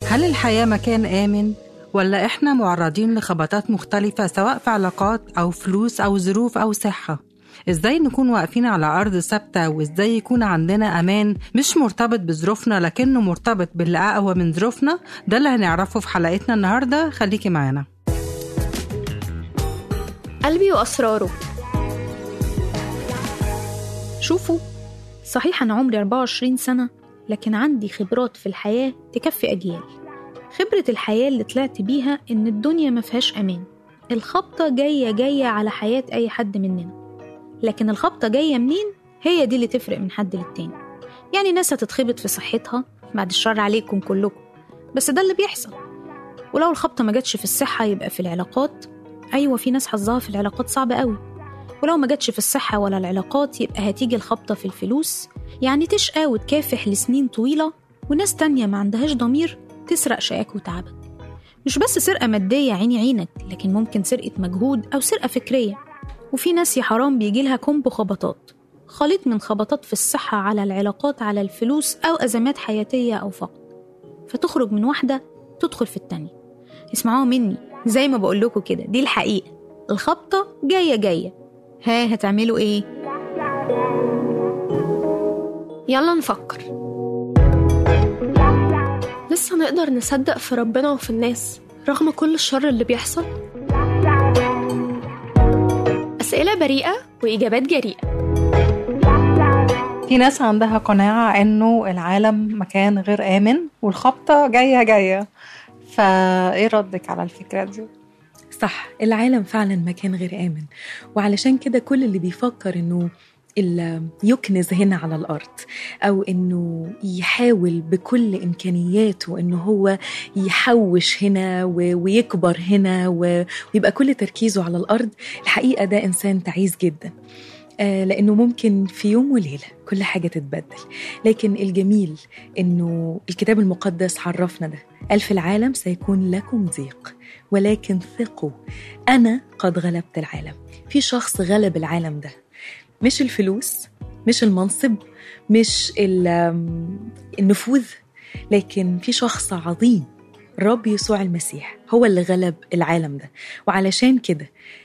هل الحياة مكان آمن؟ ولا إحنا معرضين لخبطات مختلفة سواء في علاقات أو فلوس أو ظروف أو صحة؟ إزاي نكون واقفين على أرض ثابتة وإزاي يكون عندنا أمان مش مرتبط بظروفنا لكنه مرتبط باللي أقوى من ظروفنا ده اللي هنعرفه في حلقتنا النهاردة خليكي معانا قلبي وأسراره شوفوا صحيح أنا عمري 24 سنة لكن عندي خبرات في الحياة تكفي أجيال خبرة الحياة اللي طلعت بيها إن الدنيا ما فيهاش أمان الخبطة جاية جاية على حياة أي حد مننا لكن الخبطة جاية منين هي دي اللي تفرق من حد للتاني يعني ناس هتتخبط في صحتها بعد الشر عليكم كلكم بس ده اللي بيحصل ولو الخبطة ما جاتش في الصحة يبقى في العلاقات أيوة في ناس حظها في العلاقات صعب قوي ولو ما جاتش في الصحة ولا العلاقات يبقى هتيجي الخبطة في الفلوس يعني تشقى وتكافح لسنين طويلة وناس تانية ما عندهاش ضمير تسرق شقاك وتعبك مش بس سرقة مادية عيني عينك لكن ممكن سرقة مجهود أو سرقة فكرية وفي ناس يا حرام بيجيلها كومبو خبطات خليط من خبطات في الصحة على العلاقات على الفلوس أو أزمات حياتية أو فقد فتخرج من واحدة تدخل في التانية اسمعوها مني زي ما بقول لكم كده دي الحقيقة الخبطة جاية جاية ها هتعملوا ايه؟ يلا نفكر لسه نقدر نصدق في ربنا وفي الناس رغم كل الشر اللي بيحصل أسئلة بريئة وإجابات جريئة في ناس عندها قناعة إنه العالم مكان غير آمن والخبطة جاية جاية فإيه ردك على الفكرة دي؟ صح العالم فعلا مكان غير آمن وعلشان كده كل اللي بيفكر إنه اللي يكنز هنا على الأرض أو إنه يحاول بكل إمكانياته إنه هو يحوش هنا ويكبر هنا ويبقى كل تركيزه على الأرض الحقيقة ده إنسان تعيس جدا لأنه ممكن في يوم وليلة كل حاجة تتبدل لكن الجميل إنه الكتاب المقدس عرفنا ده قال في العالم سيكون لكم ضيق ولكن ثقوا أنا قد غلبت العالم في شخص غلب العالم ده مش الفلوس مش المنصب مش النفوذ لكن في شخص عظيم الرب يسوع المسيح هو اللي غلب العالم ده وعلشان كده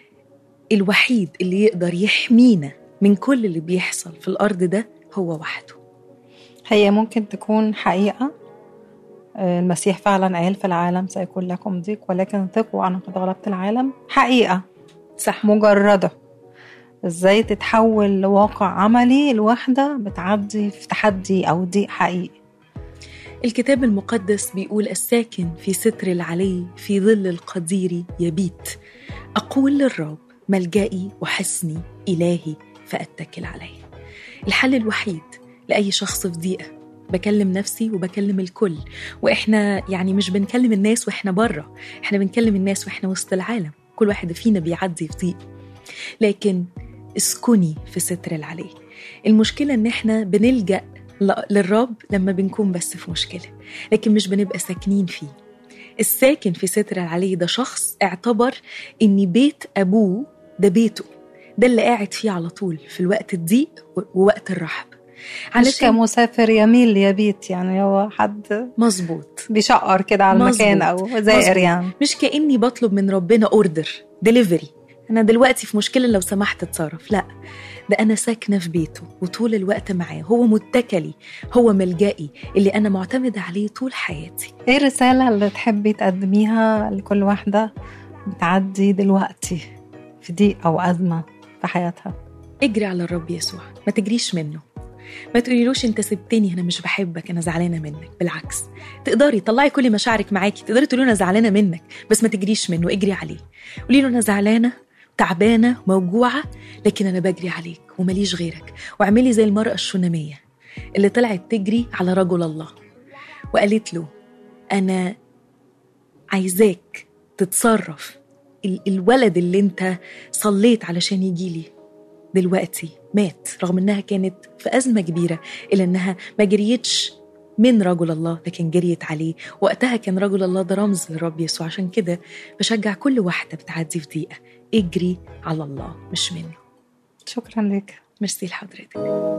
الوحيد اللي يقدر يحمينا من كل اللي بيحصل في الأرض ده هو وحده هي ممكن تكون حقيقة المسيح فعلا قال في العالم سيكون لكم ضيق ولكن ثقوا أنا قد غلبت العالم حقيقة صح مجردة ازاي تتحول لواقع عملي الواحدة بتعدي في تحدي أو ضيق حقيقي الكتاب المقدس بيقول الساكن في ستر العلي في ظل القدير يبيت أقول للرب ملجئي وحصني إلهي فأتكل عليه الحل الوحيد لأي شخص في ضيقة بكلم نفسي وبكلم الكل واحنا يعني مش بنكلم الناس واحنا بره احنا بنكلم الناس واحنا وسط العالم كل واحد فينا بيعدي في ضيق لكن اسكني في ستر العلي المشكله ان احنا بنلجا للرب لما بنكون بس في مشكله لكن مش بنبقى ساكنين فيه الساكن في ستر العلي ده شخص اعتبر ان بيت ابوه ده بيته ده اللي قاعد فيه على طول في الوقت الضيق ووقت الرحب مش كمسافر يميل يبيت يعني هو حد مظبوط بيشقر كده على المكان او زائر يعني مش كاني بطلب من ربنا اوردر ديليفري انا دلوقتي في مشكله لو سمحت اتصرف لا ده انا ساكنه في بيته وطول الوقت معاه هو متكلي هو ملجئي اللي انا معتمده عليه طول حياتي ايه الرساله اللي تحبي تقدميها لكل واحده بتعدي دلوقتي في ضيق او ازمه في حياتها اجري على الرب يسوع ما تجريش منه ما تقوليلوش انت سبتني انا مش بحبك انا زعلانه منك بالعكس تقدري طلعي كل مشاعرك معاكي تقدري تقولي انا زعلانه منك بس ما تجريش منه اجري عليه قولي له انا زعلانه تعبانه موجوعه لكن انا بجري عليك ومليش غيرك واعملي زي المراه الشوناميه اللي طلعت تجري على رجل الله وقالت له انا عايزاك تتصرف الولد اللي انت صليت علشان يجيلي دلوقتي مات رغم انها كانت في ازمه كبيره الا انها ما جريتش من رجل الله لكن جريت عليه وقتها كان رجل الله ده رمز للرب يسوع عشان كده بشجع كل واحده بتعدي في ضيقه اجري على الله مش منه شكرا لك ميرسي لحضرتك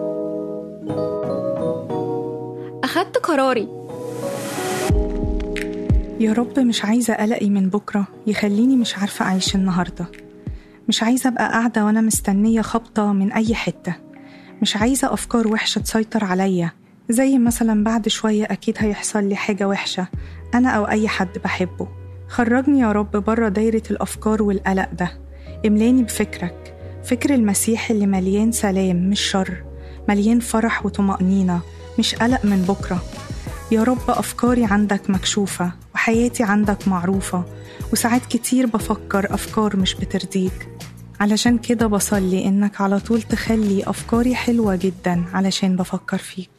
أخدت قراري يا رب مش عايزة قلقي من بكرة يخليني مش عارفة أعيش النهاردة مش عايزة أبقى قاعدة وأنا مستنية خبطة من أي حتة مش عايزة أفكار وحشة تسيطر عليا زي مثلا بعد شوية أكيد هيحصل لي حاجة وحشة أنا أو أي حد بحبه خرجني يا رب بره دايرة الأفكار والقلق ده املاني بفكرك فكر المسيح اللي مليان سلام مش شر مليان فرح وطمأنينة مش قلق من بكرة يا رب أفكاري عندك مكشوفة وحياتي عندك معروفة وساعات كتير بفكر أفكار مش بترضيك علشان كده بصلي إنك على طول تخلي أفكاري حلوة جدا علشان بفكر فيك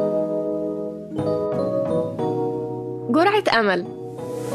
جرعة أمل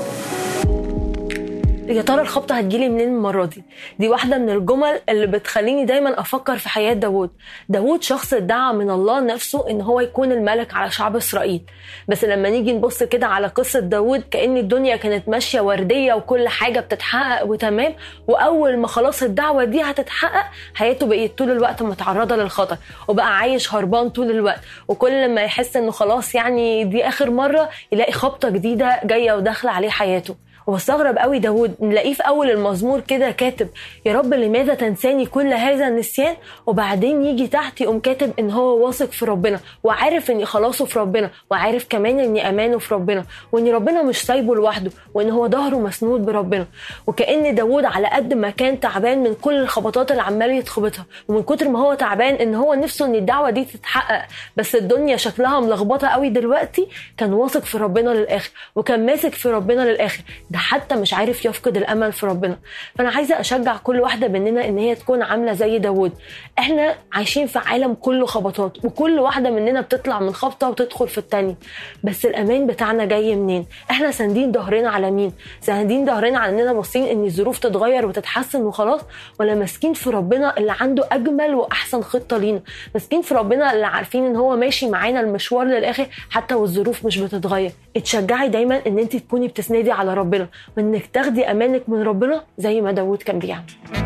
يا ترى الخبطة هتجيلي منين المرة دي؟ دي واحدة من الجمل اللي بتخليني دايما أفكر في حياة داوود داوود شخص ادعى من الله نفسه إن هو يكون الملك على شعب إسرائيل بس لما نيجي نبص كده على قصة داوود كأن الدنيا كانت ماشية وردية وكل حاجة بتتحقق وتمام وأول ما خلاص الدعوة دي هتتحقق حياته بقت طول الوقت متعرضة للخطر وبقى عايش هربان طول الوقت وكل ما يحس إنه خلاص يعني دي آخر مرة يلاقي خبطة جديدة جاية وداخلة عليه حياته وبستغرب قوي داود نلاقيه في اول المزمور كده كاتب يا رب لماذا تنساني كل هذا النسيان وبعدين يجي تحت يقوم كاتب ان هو واثق في ربنا وعارف ان خلاصه في ربنا وعارف كمان ان امانه في ربنا وان ربنا مش سايبه لوحده وان هو ظهره مسنود بربنا وكان داود على قد ما كان تعبان من كل الخبطات اللي عمال يتخبطها ومن كتر ما هو تعبان ان هو نفسه ان الدعوه دي تتحقق بس الدنيا شكلها ملخبطه قوي دلوقتي كان واثق في ربنا للاخر وكان ماسك في ربنا للاخر ده حتى مش عارف يفقد الامل في ربنا فانا عايزه اشجع كل واحده مننا ان هي تكون عامله زي داوود احنا عايشين في عالم كله خبطات وكل واحده مننا بتطلع من خبطه وتدخل في التانية بس الامان بتاعنا جاي منين احنا ساندين ظهرنا على مين ساندين ظهرنا على اننا باصين ان الظروف تتغير وتتحسن وخلاص ولا ماسكين في ربنا اللي عنده اجمل واحسن خطه لينا ماسكين في ربنا اللي عارفين ان هو ماشي معانا المشوار للاخر حتى والظروف مش بتتغير اتشجعي دايما ان انت تكوني بتسندي على ربنا وانك تاخدي امانك من ربنا زي ما داود كان بيعمل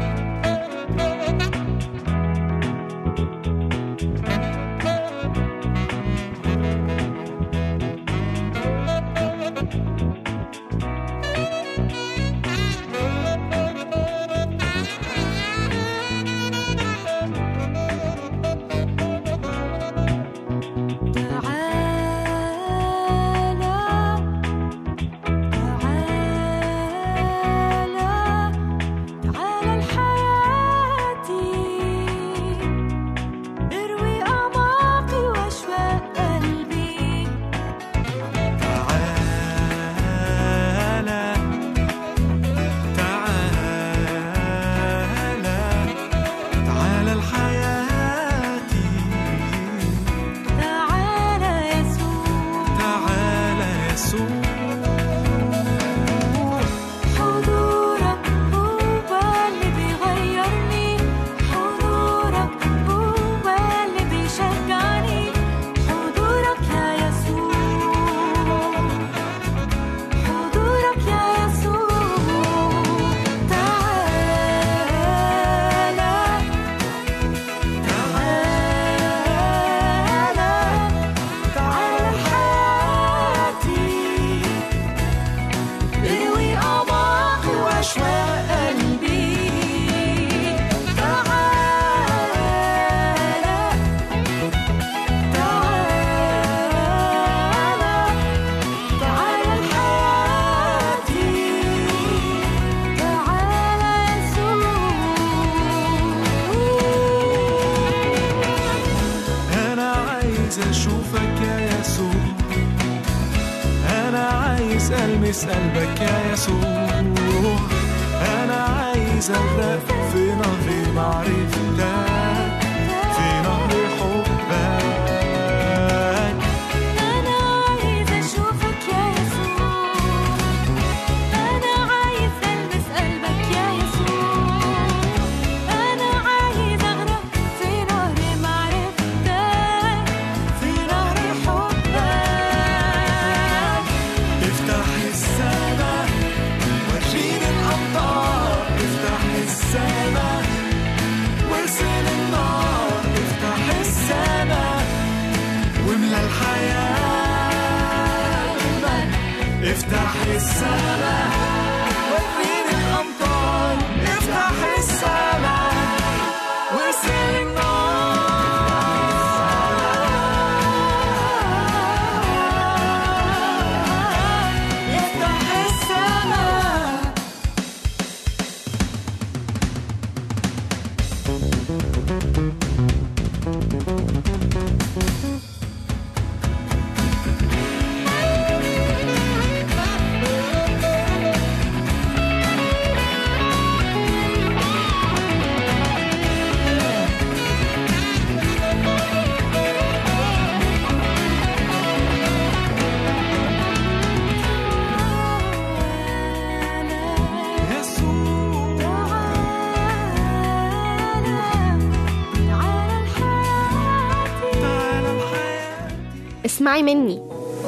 ألمس قلبك يا يسوع أنا عايز أغرق في نهر معرفتك في نهر حبك أنا عايز أشوفك يا يسوع أنا عايز ألمس قلبك يا يسوع أنا عايز أغرق في نهر معرفتك في نهر حبك افتح السماء وريني الأمطار افتح السماء وارسل النار افتح السماء واملى الحياة بالمجد افتح افتح السماء وريني الأمطار افتح السماء وارسل النار افتح السماء يسوع تعالى بحياتي اسمعي مني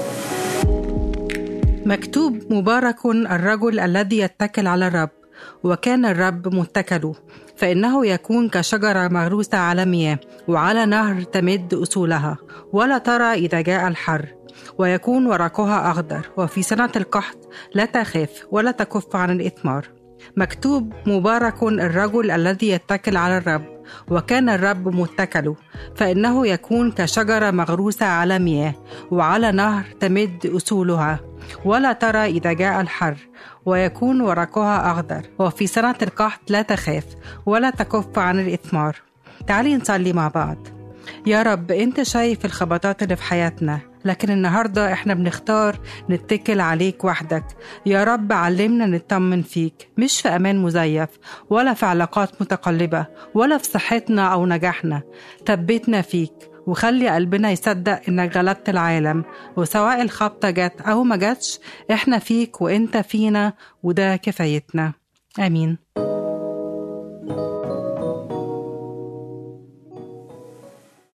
مكتوب مبارك الرجل الذي يتكل على الرب وكان الرب متكله فإنه يكون كشجرة مغروسة على مياه وعلى نهر تمد أصولها ولا ترى إذا جاء الحر ويكون ورقها أخضر وفي سنة القحط لا تخاف ولا تكف عن الإثمار مكتوب مبارك الرجل الذي يتكل على الرب وكان الرب متكله فإنه يكون كشجرة مغروسة على مياه وعلى نهر تمد أصولها ولا ترى إذا جاء الحر ويكون ورقها أخضر وفي سنة القحط لا تخاف ولا تكف عن الإثمار تعالي نصلي مع بعض يا رب انت شايف الخبطات اللي في حياتنا لكن النهارده احنا بنختار نتكل عليك وحدك يا رب علمنا نطمن فيك مش في امان مزيف ولا في علاقات متقلبه ولا في صحتنا او نجاحنا ثبتنا فيك وخلي قلبنا يصدق انك غلبت العالم وسواء الخبطه جت او ما جاتش احنا فيك وانت فينا وده كفايتنا امين